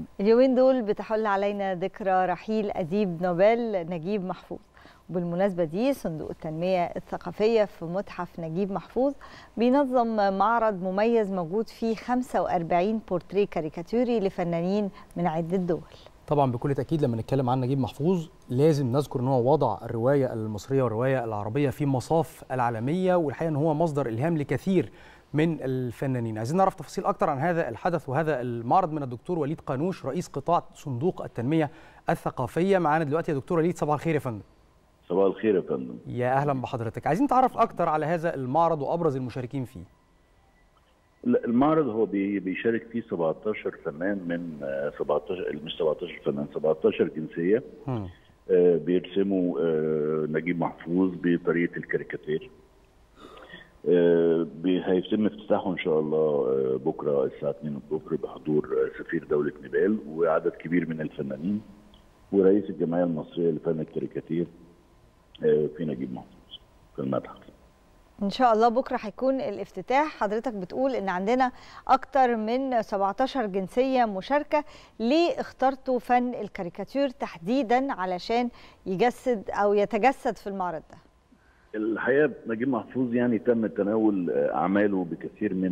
اليومين دول بتحل علينا ذكرى رحيل أديب نوبل نجيب محفوظ وبالمناسبة دي صندوق التنمية الثقافية في متحف نجيب محفوظ بينظم معرض مميز موجود فيه 45 بورتريه كاريكاتوري لفنانين من عدة دول طبعا بكل تاكيد لما نتكلم عن نجيب محفوظ لازم نذكر ان هو وضع الروايه المصريه والروايه العربيه في مصاف العالميه والحقيقه ان هو مصدر الهام لكثير من الفنانين عايزين نعرف تفاصيل اكتر عن هذا الحدث وهذا المعرض من الدكتور وليد قانوش رئيس قطاع صندوق التنميه الثقافيه معانا دلوقتي يا دكتور وليد صباح الخير يا فندم صباح الخير يا فندم يا اهلا بحضرتك عايزين نتعرف اكتر على هذا المعرض وابرز المشاركين فيه المعرض هو بيشارك فيه 17 فنان من 17 مش 17 فنان 17 جنسيه هم. بيرسموا نجيب محفوظ بطريقه الكاريكاتير هيتم افتتاحه ان شاء الله بكره الساعه 2 الظهر بحضور سفير دوله نيبال وعدد كبير من الفنانين ورئيس الجمعيه المصريه لفن الكاريكاتير في نجيب محفوظ في المتحف ان شاء الله بكره هيكون الافتتاح حضرتك بتقول ان عندنا اكتر من 17 جنسيه مشاركه ليه اخترتوا فن الكاريكاتير تحديدا علشان يجسد او يتجسد في المعرض ده الحقيقه نجيب محفوظ يعني تم تناول اعماله بكثير من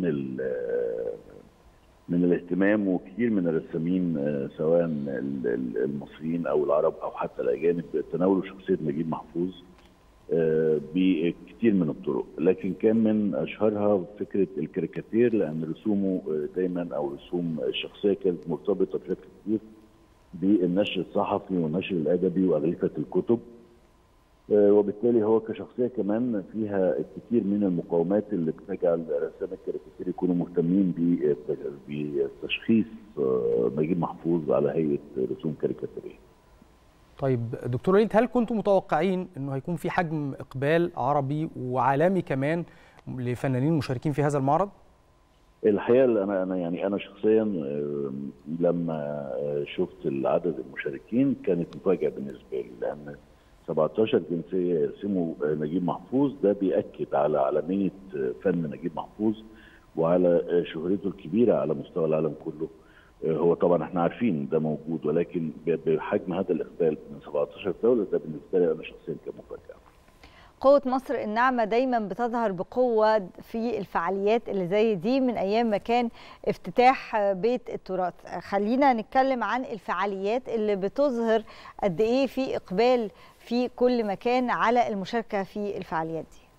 من الاهتمام وكثير من الرسامين سواء المصريين او العرب او حتى الاجانب تناولوا شخصيه نجيب محفوظ بكثير من الطرق لكن كان من اشهرها فكره الكاريكاتير لان رسومه دايما او رسوم الشخصيه كانت مرتبطه بشكل كبير بالنشر الصحفي والنشر الادبي واغلفه الكتب وبالتالي هو كشخصيه كمان فيها الكثير من المقاومات اللي بتجعل رسام الكاريكاتير يكونوا مهتمين بتشخيص نجيب محفوظ على هيئه رسوم كاريكاتيريه. طيب دكتور وليد هل كنتم متوقعين انه هيكون في حجم اقبال عربي وعالمي كمان لفنانين مشاركين في هذا المعرض؟ الحقيقه انا انا يعني انا شخصيا لما شفت العدد المشاركين كانت مفاجاه بالنسبه لي لان 17 جنسيه يرسموا نجيب محفوظ ده بيأكد على عالميه فن نجيب محفوظ وعلى شهرته الكبيره على مستوى العالم كله هو طبعا احنا عارفين ده موجود ولكن بحجم هذا الاقبال من 17 دوله ده بالنسبه لي انا شخصيا كان مفاجاه. قوة مصر الناعمة دايما بتظهر بقوة في الفعاليات اللي زي دي من أيام ما كان افتتاح بيت التراث خلينا نتكلم عن الفعاليات اللي بتظهر قد إيه في إقبال في كل مكان على المشاركة في الفعاليات دي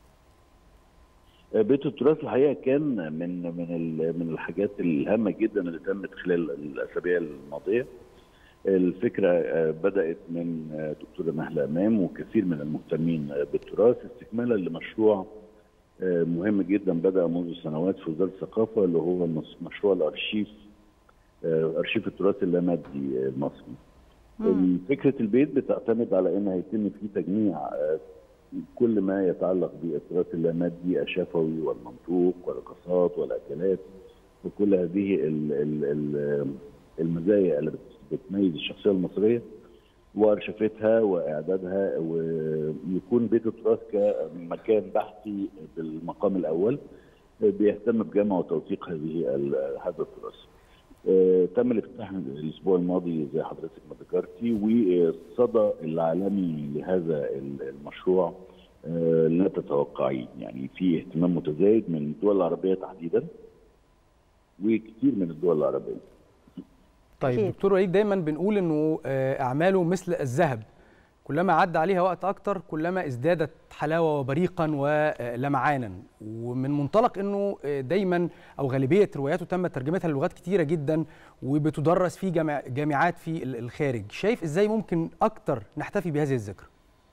بيت التراث الحقيقه كان من من من الحاجات الهامه جدا اللي تمت خلال الاسابيع الماضيه. الفكره بدات من دكتوره نهله امام وكثير من المهتمين بالتراث استكمالا لمشروع مهم جدا بدا منذ سنوات في وزاره الثقافه اللي هو مشروع الارشيف ارشيف التراث اللامادي المصري. فكره البيت بتعتمد على ان هيتم فيه تجميع كل ما يتعلق بالتراث اللامادي الشفوي والمنطوق والرقصات والاكلات وكل هذه ال ال ال المزايا اللي بتميز الشخصيه المصريه وارشفتها واعدادها ويكون بيت التراث كمكان بحثي بالمقام الاول بيهتم بجمع وتوثيق هذه هذا التراث. تم الافتتاح الاسبوع الماضي زي حضرتك ما ذكرتي والصدى العالمي لهذا المشروع لا تتوقعين يعني في اهتمام متزايد من الدول العربيه تحديدا وكثير من الدول العربيه طيب دكتور وليد دايما بنقول انه اعماله مثل الذهب كلما عدى عليها وقت اكتر كلما ازدادت حلاوه وبريقا ولمعانا ومن منطلق انه دايما او غالبيه رواياته تم ترجمتها للغات كتيره جدا وبتدرس في جامع جامعات في الخارج شايف ازاي ممكن اكتر نحتفي بهذه الذكرى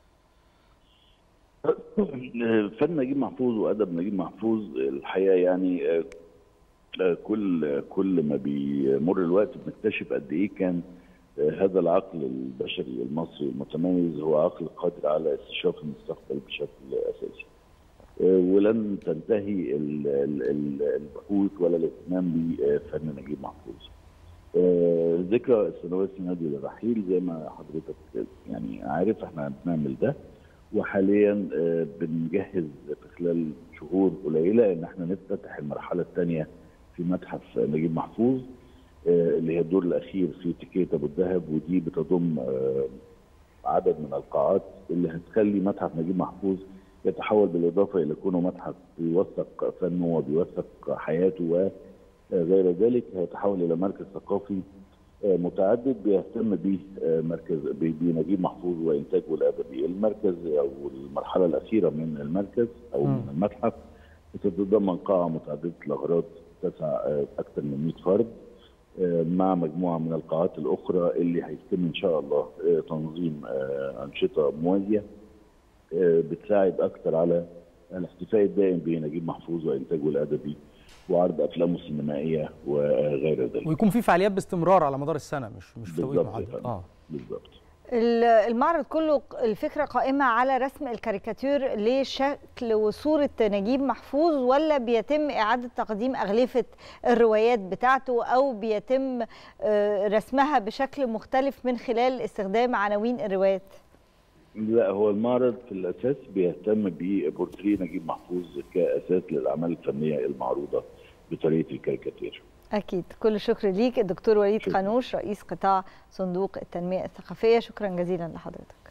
فن نجيب محفوظ وادب نجيب محفوظ الحقيقه يعني كل كل ما بيمر الوقت بنكتشف قد ايه كان هذا العقل البشري المصري المتميز هو عقل قادر على استشراف المستقبل بشكل اساسي. ولن تنتهي البحوث ولا الاهتمام بفن نجيب محفوظ. ذكرى السنوات السنادي للرحيل زي ما حضرتك يعني عارف احنا بنعمل ده وحاليا بنجهز في خلال شهور قليله ان احنا نفتتح المرحله الثانيه في متحف نجيب محفوظ اللي هي الدور الاخير في تكيه ابو الدهب ودي بتضم عدد من القاعات اللي هتخلي متحف نجيب محفوظ يتحول بالاضافه الى كونه متحف بيوثق فنه وبيوثق حياته وغير ذلك هيتحول الى مركز ثقافي متعدد بيهتم به مركز بنجيب محفوظ وانتاجه الادبي، المركز او المرحله الاخيره من المركز او من المتحف بتتضمن قاعه متعدده الاغراض تسع اكثر من 100 فرد مع مجموعه من القاعات الاخرى اللي هيتم ان شاء الله تنظيم انشطه موازيه بتساعد اكثر على الاحتفاء الدائم بنجيب محفوظ وانتاجه الادبي وعرض افلامه السينمائيه وغير ذلك. ويكون في فعاليات باستمرار على مدار السنه مش مش في توقيت محدد. اه بالظبط. المعرض كله الفكره قائمه على رسم الكاريكاتير لشكل وصوره نجيب محفوظ ولا بيتم اعاده تقديم اغلفه الروايات بتاعته او بيتم رسمها بشكل مختلف من خلال استخدام عناوين الروايات؟ لا هو المعرض في الاساس بيهتم ببورتريه نجيب محفوظ كاساس للاعمال الفنيه المعروضه بطريقه الكاريكاتير. اكيد كل الشكر ليك الدكتور وليد قانوش رئيس قطاع صندوق التنميه الثقافيه شكرا جزيلا لحضرتك.